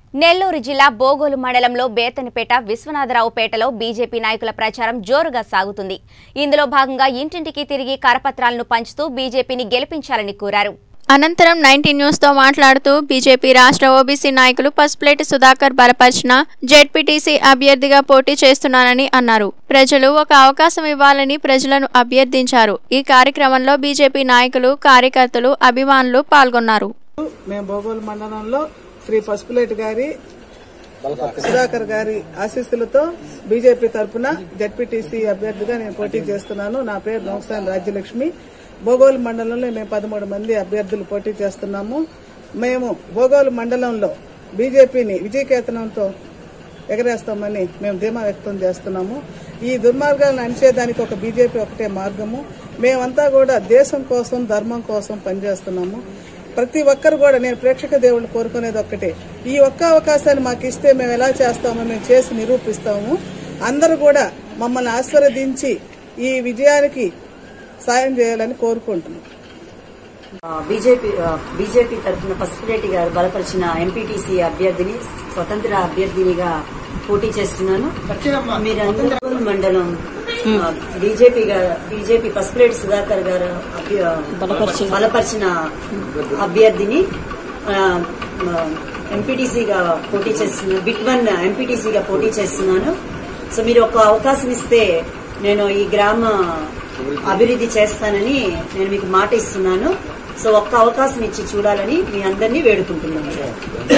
నెల్లూరు జిల్లా బోగోలు మండలంలో బేతనిపేట విశ్వనాథరావుపేటలో బీజేపీ నాయకుల ప్రచారం జోరుగా సాగుతుంది ఇందులో భాగంగా ఇంటింటికి తిరిగి కరపత్రాలను పంచుతూ బీజేపీని గెలిపించాలని కోరారు అనంతరం నైన్టీన్ న్యూస్ తో మాట్లాడుతూ బీజేపీ రాష్ట్ర ఓబీసీ నాయకులు పసుపులేటి సుధాకర్ బలపరిచిన జెడ్పీటీసీ అభ్యర్థిగా పోటీ చేస్తున్నానని అన్నారు ప్రజలు ఒక అవకాశం ఇవ్వాలని ప్రజలను అభ్యర్థించారు ఈ కార్యక్రమంలో బీజేపీ నాయకులు కార్యకర్తలు అభిమానులు పాల్గొన్నారు మేము బోగోలు మండలంలో శ్రీ పసుపులేటి గారి సుధాకర్ గారి ఆశీస్సులతో బీజేపీ తరఫున జడ్పీటీసీ అభ్యర్థిగా నేను పోటీ చేస్తున్నాను నా పేరు నౌసాన్ రాజ్యలక్ష్మి బోగోలు మండలంలో మేము పదమూడు మంది అభ్యర్థులు పోటీ చేస్తున్నాము మేము బోగోలు మండలంలో బీజేపీని విజయకేతనంతో ఎగరేస్తామని మేము ధీమా వ్యక్తం చేస్తున్నాము ఈ దుర్మార్గాలను అణిచేదానికి ఒక బీజేపీ ఒకటే మార్గము మేమంతా కూడా దేశం కోసం ధర్మం కోసం పనిచేస్తున్నాము ప్రతి ఒక్కరు కూడా నేను ప్రేక్షక దేవుళ్ళు కోరుకునేది ఒక్కటే ఈ ఒక్క అవకాశాన్ని మాకు ఇస్తే మేము ఎలా చేస్తామో మేము చేసి నిరూపిస్తాము అందరూ కూడా మమ్మల్ని ఆశీర్వదించి ఈ విజయానికి సాయం చేయాలని కోరుకుంటున్నాం బీజేపీ బీజేపీ తరఫున పసుపులేటి గారు బలపరిచిన ఎంపీటీసీ అభ్యర్థిని స్వతంత్ర అభ్యర్థినిగా పోటీ చేస్తున్నాను మీరందరూ మండలం బీజేపీ బీజేపీ పసుపులేటి సుధాకర్ గారు అభ్య- బలపరిచిన అభ్యర్థిని ఎంపీటీసీగా పోటీ చేస్తున్నాను బిట్ వన్ ఎంపీటీసీగా పోటీ చేస్తున్నాను సో మీరు ఒక అవకాశం ఇస్తే నేను ఈ గ్రామ అభివృద్ధి చేస్తానని నేను మీకు మాట ఇస్తున్నాను సో ఒక్క అవకాశం ఇచ్చి చూడాలని మీ అందరినీ వేడుకుంటున్నాను